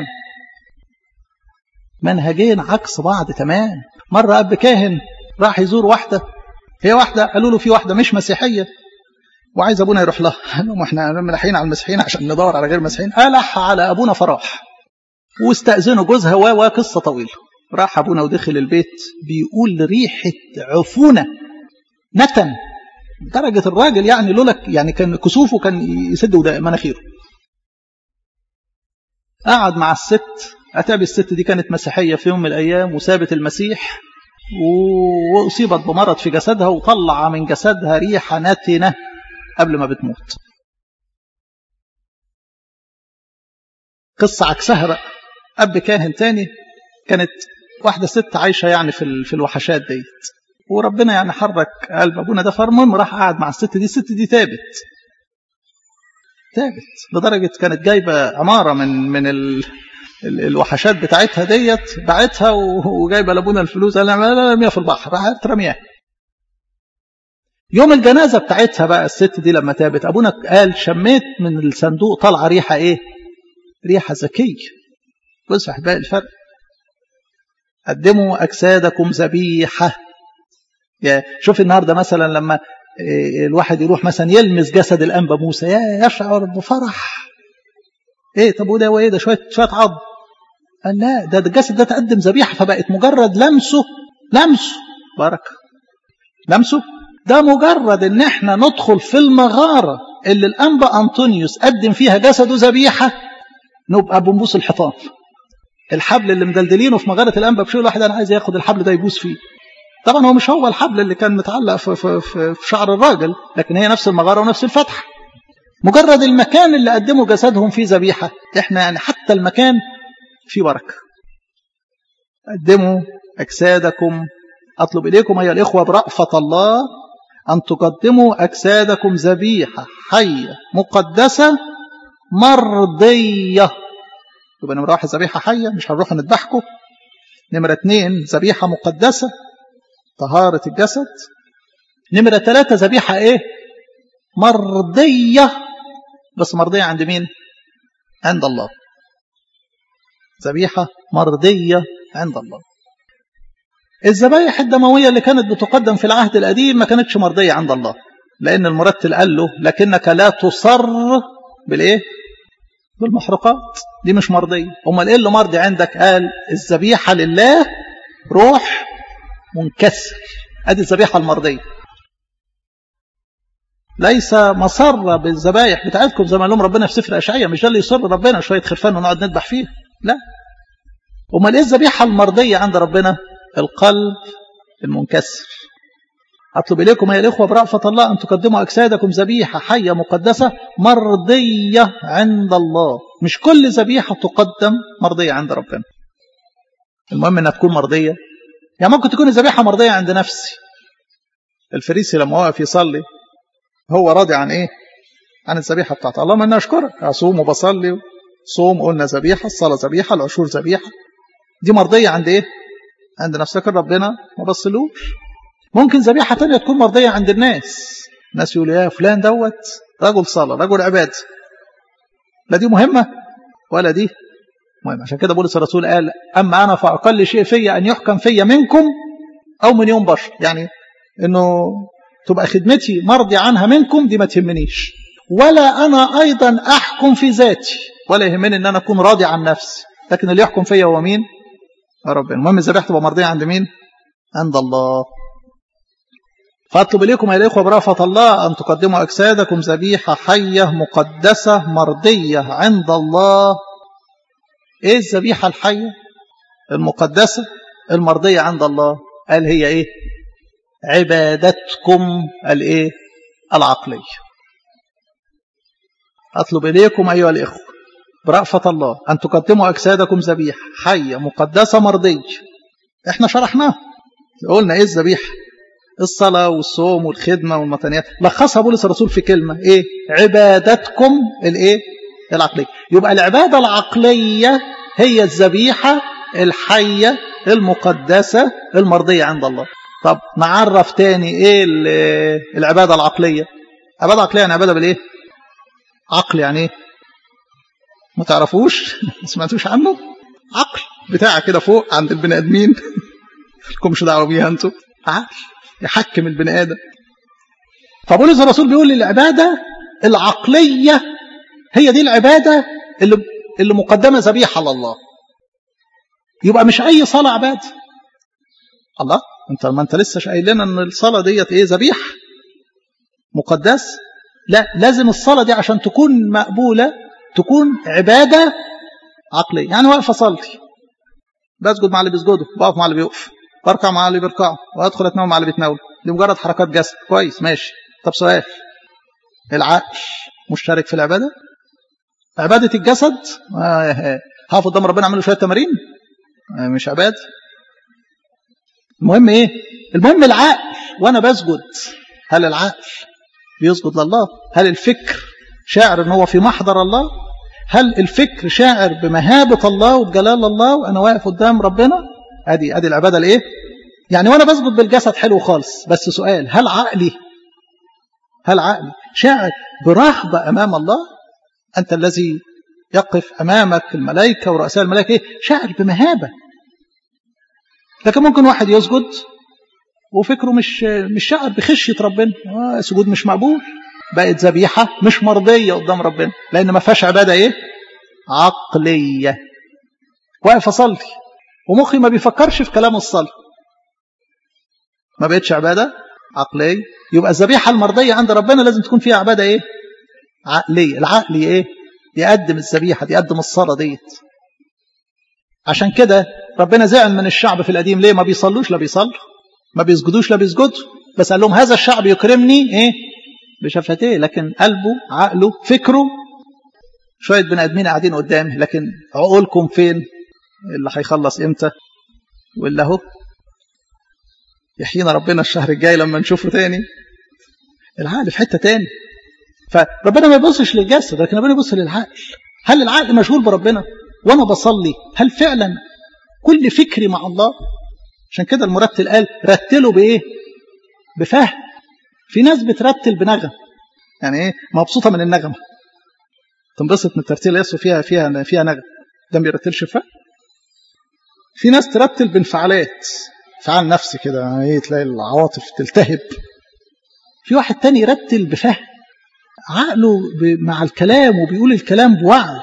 منهجين عكس بعض تمام مره اب كاهن راح يزور واحده هي واحده قالوا له في واحده مش مسيحيه وعايز ابونا يروح لها قال لهم احنا ملاحين على المسيحيين عشان ندور على غير مسيحيين الح على ابونا فراح واستأذنوا جوزها وقصة طويلة راح أبونا ودخل البيت بيقول ريحة عفونة نتن درجة الراجل يعني لولا يعني كان كسوفه كان يسد مناخيره قعد مع الست أتابي الست دي كانت مسيحية في يوم من الأيام وسابت المسيح وأصيبت بمرض في جسدها وطلع من جسدها ريحة نتنة قبل ما بتموت قصة عكسها بقى أب كاهن تاني كانت واحدة ست عايشة يعني في في الوحشات ديت وربنا يعني حرك قلب أبونا ده فالمهم راح قعد مع الست دي الست دي تابت تابت لدرجة كانت جايبة عمارة من من ال الوحشات بتاعتها ديت باعتها وجايبه لابونا الفلوس قال لا ارميها في البحر راحت رميها يوم الجنازه بتاعتها بقى الست دي لما تابت ابونا قال شميت من الصندوق طالعه ريحه ايه؟ ريحه ذكيه بص احبائي الفرق قدموا اجسادكم ذبيحه يا شوف النهارده مثلا لما الواحد يروح مثلا يلمس جسد الانبا موسى يا يشعر بفرح ايه طب وده وايه ده شويه شويه عظم قال لا ده الجسد ده تقدم ذبيحه فبقت مجرد لمسه لمسه بركه لمسه ده مجرد ان احنا ندخل في المغاره اللي الانبا انطونيوس قدم فيها جسده ذبيحه نبقى بنبوس الحيطان الحبل اللي مدلدلينه في مغاره الانبا بشيء الواحد انا عايز ياخد الحبل ده يبوس فيه طبعا هو مش هو الحبل اللي كان متعلق في, في, في, في شعر الراجل لكن هي نفس المغاره ونفس الفتحه مجرد المكان اللي قدموا جسدهم فيه ذبيحه احنا يعني حتى المكان فيه بركه قدموا اجسادكم اطلب اليكم ايها الاخوه برأفه الله ان تقدموا اجسادكم ذبيحه حيه مقدسه مرضيه يبقى نمره واحد ذبيحه حيه مش هنروح نذبحكم نمره اثنين ذبيحه مقدسه طهاره الجسد نمره ثلاثه ذبيحه ايه مرضيه بس مرضيه عند مين عند الله ذبيحه مرضيه عند الله الذبايح الدمويه اللي كانت بتقدم في العهد القديم ما كانتش مرضيه عند الله لان المرتل قال له لكنك لا تصر بالايه بالمحرقات دي مش مرضيه امال ايه اللي مرضي عندك قال الذبيحه لله روح منكسر ادي الذبيحه المرضيه ليس مصر بالذبايح بتاعتكم زي ما لهم ربنا في سفر اشعياء مش ده اللي يصر ربنا شويه خرفان ونقعد نذبح فيها لا امال ايه الذبيحه المرضيه عند ربنا القلب المنكسر اطلب اليكم يا الاخوه برأفه الله ان تقدموا اجسادكم ذبيحه حيه مقدسه مرضيه عند الله مش كل ذبيحه تقدم مرضيه عند ربنا المهم انها تكون مرضيه يعني ممكن تكون الذبيحه مرضيه عند نفسي الفريسي لما وقف يصلي هو راضي عن ايه عن الذبيحه بتاعته اللهم انا اشكرك اصوم وبصلي صوم قلنا ذبيحه الصلاه ذبيحه العشور ذبيحه دي مرضيه عند ايه عند نفسك ربنا ما بصلوش ممكن ذبيحه تانية تكون مرضيه عند الناس الناس يقولوا يا فلان دوت رجل صلاه رجل عباده لا دي مهمه ولا دي مهمه عشان كده بولس الرسول قال اما انا فاقل شيء فيا ان يحكم فيا منكم او من يوم بشر يعني انه تبقى خدمتي مرضي عنها منكم دي ما تهمنيش ولا انا ايضا احكم في ذاتي ولا يهمني ان انا اكون راضي عن نفسي لكن اللي يحكم فيا هو مين ربنا المهم الذبيحه تبقى مرضيه عند مين عند الله فاطلب اليكم يا الاخوه برافه الله ان تقدموا اجسادكم ذبيحه حيه مقدسه مرضيه عند الله ايه الذبيحه الحيه المقدسه المرضية عند الله قال هي ايه عبادتكم الايه العقلية أطلب إليكم أيها الإخوة برأفة الله أن تقدموا أجسادكم ذبيحة حية مقدسة مرضية إحنا شرحناها قلنا إيه الذبيحة الصلاة والصوم والخدمة والمتنيات لخصها بولس الرسول في كلمة إيه عبادتكم الإيه العقلية يبقى العبادة العقلية هي الذبيحة الحية المقدسة المرضية عند الله طب نعرف تاني ايه العبادة العقلية عبادة عقلية يعني عبادة بالايه عقل يعني ايه ما تعرفوش ما سمعتوش عنه عقل بتاع كده فوق عند البني ادمين لكمش دعوه بيها انتوا عقل يحكم البني ادم فبولس الرسول بيقول العباده العقليه هي دي العباده اللي اللي مقدمه ذبيحه لله يبقى مش اي صلاه عباده الله انت ما انت لسه قايل لنا ان الصلاه ديت ايه ذبيحه مقدس لا لازم الصلاه دي عشان تكون مقبوله تكون عباده عقليه يعني واقف اصلي بسجد مع اللي بيسجدوا بقف مع اللي بيقف بركع مع اللي بيركعوا وادخل اتناول مع اللي بيتناولوا دي مجرد حركات جسد كويس ماشي طب سؤال العقل مشترك في العباده عباده الجسد آه هقف قدام ربنا اعمل له شويه تمارين آه مش عباده المهم ايه المهم العقل وانا بسجد هل العقل بيسجد لله هل الفكر شاعر ان هو في محضر الله هل الفكر شاعر بمهابة الله وبجلال الله وانا واقف قدام ربنا ادي ادي العبادة الايه يعني وانا بسجد بالجسد حلو خالص بس سؤال هل عقلي هل عقلي شاعر برهبة امام الله انت الذي يقف امامك الملائكة ورؤساء الملائكة ايه شاعر بمهابة لكن ممكن واحد يسجد وفكره مش مش شاعر بخشية ربنا آه سجود مش مقبول بقت ذبيحة مش مرضية قدام ربنا لأن ما فيهاش عبادة إيه عقلية واقف أصلي ومخي ما بيفكرش في كلام الصلاة ما بقتش عبادة عقلية يبقى الذبيحة المرضية عند ربنا لازم تكون فيها عبادة إيه عقلية العقل إيه يقدم الذبيحة يقدم الصلاة ديت عشان كده ربنا زعل من الشعب في القديم ليه ما بيصلوش لا بيصلوا ما بيسجدوش لا بيسجدوا بس قال لهم هذا الشعب يكرمني ايه بشفتيه لكن قلبه عقله فكره شوية بني ادمين قاعدين قدامي لكن عقولكم فين اللي هيخلص امتى واللي اهو يحيينا ربنا الشهر الجاي لما نشوفه تاني العقل في حتة تاني فربنا ما يبصش للجسد لكن ربنا يبص للعقل هل العقل مشغول بربنا وانا بصلي هل فعلا كل فكري مع الله عشان كده المرتل قال رتلوا بايه بفهم في ناس بترتل بنغم يعني ايه مبسوطه من النغمه تنبسط من الترتيل يسو فيها فيها فيها نغم ده ما بيرتلش بفهم في ناس ترتل بانفعالات انفعال نفسي كده يعني ايه تلاقي العواطف تلتهب في واحد تاني يرتل بفهم عقله مع الكلام وبيقول الكلام بوعي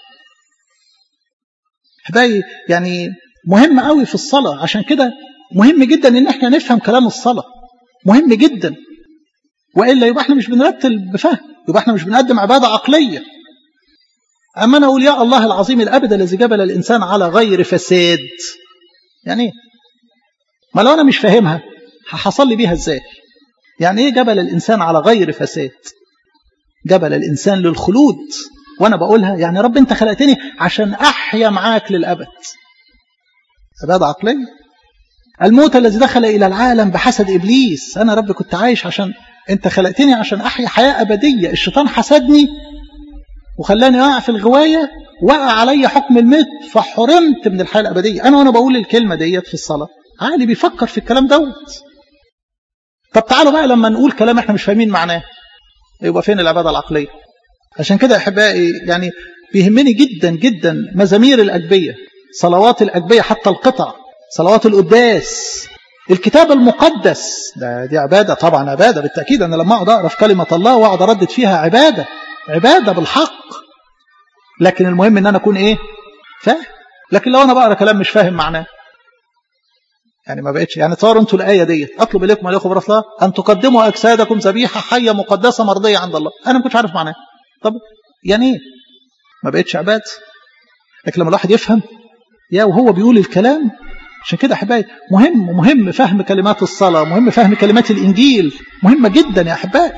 احبائي يعني مهم قوي في الصلاة عشان كده مهم جدا ان احنا نفهم كلام الصلاة مهم جدا وإلا يبقى احنا مش بنرتل بفهم يبقى احنا مش بنقدم عبادة عقلية أما أنا أقول يا الله العظيم الأبد الذي جبل الإنسان على غير فساد يعني ايه ما لو أنا مش فاهمها هحصل بيها إزاي يعني إيه جبل الإنسان على غير فساد جبل الإنسان للخلود وأنا بقولها يعني رب أنت خلقتني عشان أحيا معاك للأبد عبادة عقلية الموت الذي دخل إلى العالم بحسد إبليس أنا رب كنت عايش عشان أنت خلقتني عشان أحيا حياة أبدية الشيطان حسدني وخلاني أقع في الغواية وقع علي حكم الموت فحرمت من الحياة الأبدية أنا وأنا بقول الكلمة ديت في الصلاة عقلي بيفكر في الكلام دوت طب تعالوا بقى لما نقول كلام احنا مش فاهمين معناه يبقى فين العبادة العقلية عشان كده أحبائي يعني بيهمني جدا جدا مزامير الأجبية صلوات الأجبية حتى القطع صلوات القداس الكتاب المقدس ده دي عبادة طبعا عبادة بالتأكيد أنا لما أقعد أقرأ في كلمة الله وأقعد أردد فيها عبادة عبادة بالحق لكن المهم أن أنا أكون إيه فاهم لكن لو أنا بقرأ كلام مش فاهم معناه يعني ما بقتش يعني تصوروا انتوا الآية دي أطلب إليكم عليكم برس الله أن تقدموا أجسادكم ذبيحة حية مقدسة مرضية عند الله أنا ما كنتش عارف معناه طب يعني إيه ما بقتش عبادة لكن لما الواحد يفهم يا وهو بيقول الكلام عشان كده احبائي مهم مهم فهم كلمات الصلاه مهم فهم كلمات الانجيل مهمه جدا يا احبائي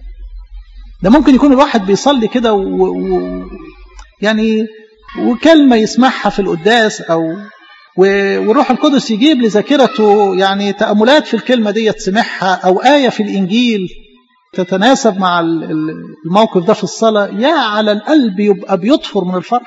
ده ممكن يكون الواحد بيصلي كده و... و... يعني وكلمه يسمعها في القداس او والروح القدس يجيب لذاكرته يعني تأملات في الكلمة دي سمعها أو آية في الإنجيل تتناسب مع الموقف ده في الصلاة يا على القلب يبقى بيطفر من الفرح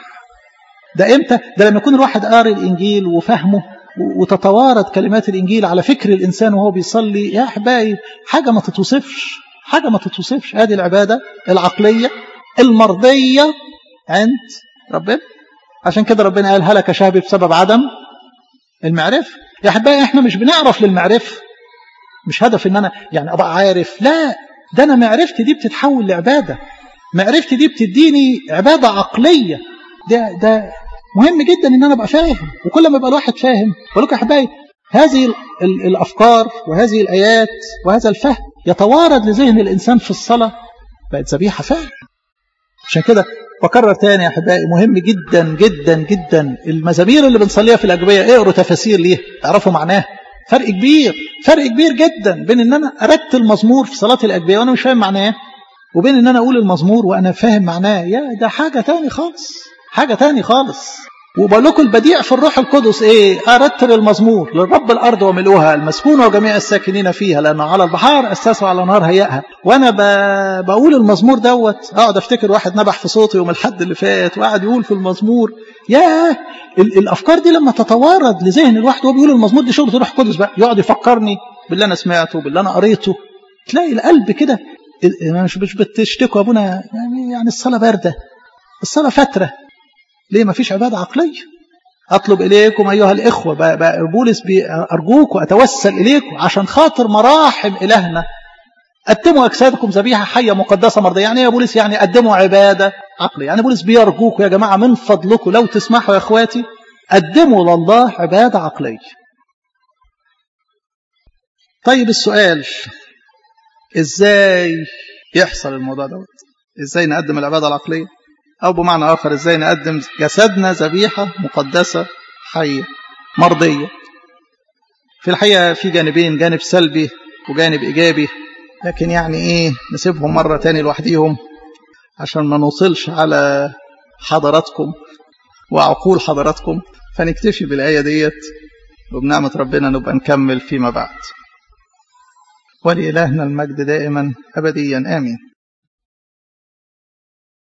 ده إمتى؟ ده لما يكون الواحد قاري الإنجيل وفهمه وتتوارد كلمات الإنجيل على فكر الإنسان وهو بيصلي يا أحبائي حاجة ما تتوصفش حاجة ما تتوصفش هذه العبادة العقلية المرضية عند ربنا عشان كده ربنا قال هلك شعبي بسبب عدم المعرفة يا أحبائي إحنا مش بنعرف للمعرفة مش هدف إن أنا يعني أبقى عارف لا ده أنا معرفتي دي بتتحول لعبادة معرفتي دي بتديني عبادة عقلية ده ده مهم جدا إن أنا أبقى فاهم وكل ما يبقى الواحد فاهم بقول لكم يا أحبائي هذه الأفكار وهذه الآيات وهذا الفهم يتوارد لذهن الإنسان في الصلاة بقت ذبيحة فعلا عشان كده بكرر تاني يا احبائي مهم جدا جدا جدا المزامير اللي بنصليها في الاجبيه اقروا تفاسير ليها تعرفوا معناها فرق كبير فرق كبير جدا بين ان انا اردت المزمور في صلاه الاجبيه وانا مش فاهم معناه وبين ان انا اقول المزمور وانا فاهم معناه يا ده حاجه تاني خالص حاجه تاني خالص وبقول لكم البديع في الروح القدس ايه ارتل المزمور للرب الارض وملؤها المسكونه وجميع الساكنين فيها لانه على البحار اسسوا على نهار هيئها وانا ب... بقول المزمور دوت اقعد افتكر واحد نبح في صوتي يوم الحد اللي فات وقعد يقول في المزمور ياه ال... الافكار دي لما تتوارد لذهن الواحد وهو بيقول المزمور دي شغل الروح القدس بقى يقعد يفكرني باللي انا سمعته باللي انا قريته تلاقي القلب كده مش مش بتشتكوا ابونا يعني يعني الصلاه بارده الصلاه فتره ليه ما فيش عبادة عقلية أطلب إليكم أيها الإخوة بولس أرجوك وأتوسل إليكم عشان خاطر مراحم إلهنا قدموا أجسادكم ذبيحة حية مقدسة مرضية يعني يا بولس يعني قدموا عبادة عقلية يعني بولس بيرجوكم يا جماعة من فضلكم لو تسمحوا يا إخواتي قدموا لله عبادة عقلية طيب السؤال إزاي يحصل الموضوع دوت إزاي نقدم العبادة العقلية أو بمعنى آخر إزاي نقدم جسدنا ذبيحة مقدسة حية مرضية في الحقيقة في جانبين جانب سلبي وجانب إيجابي لكن يعني إيه نسيبهم مرة تاني لوحديهم عشان ما نوصلش على حضراتكم وعقول حضراتكم فنكتفي بالآية ديت وبنعمة ربنا نبقى نكمل فيما بعد ولإلهنا المجد دائما أبديا آمين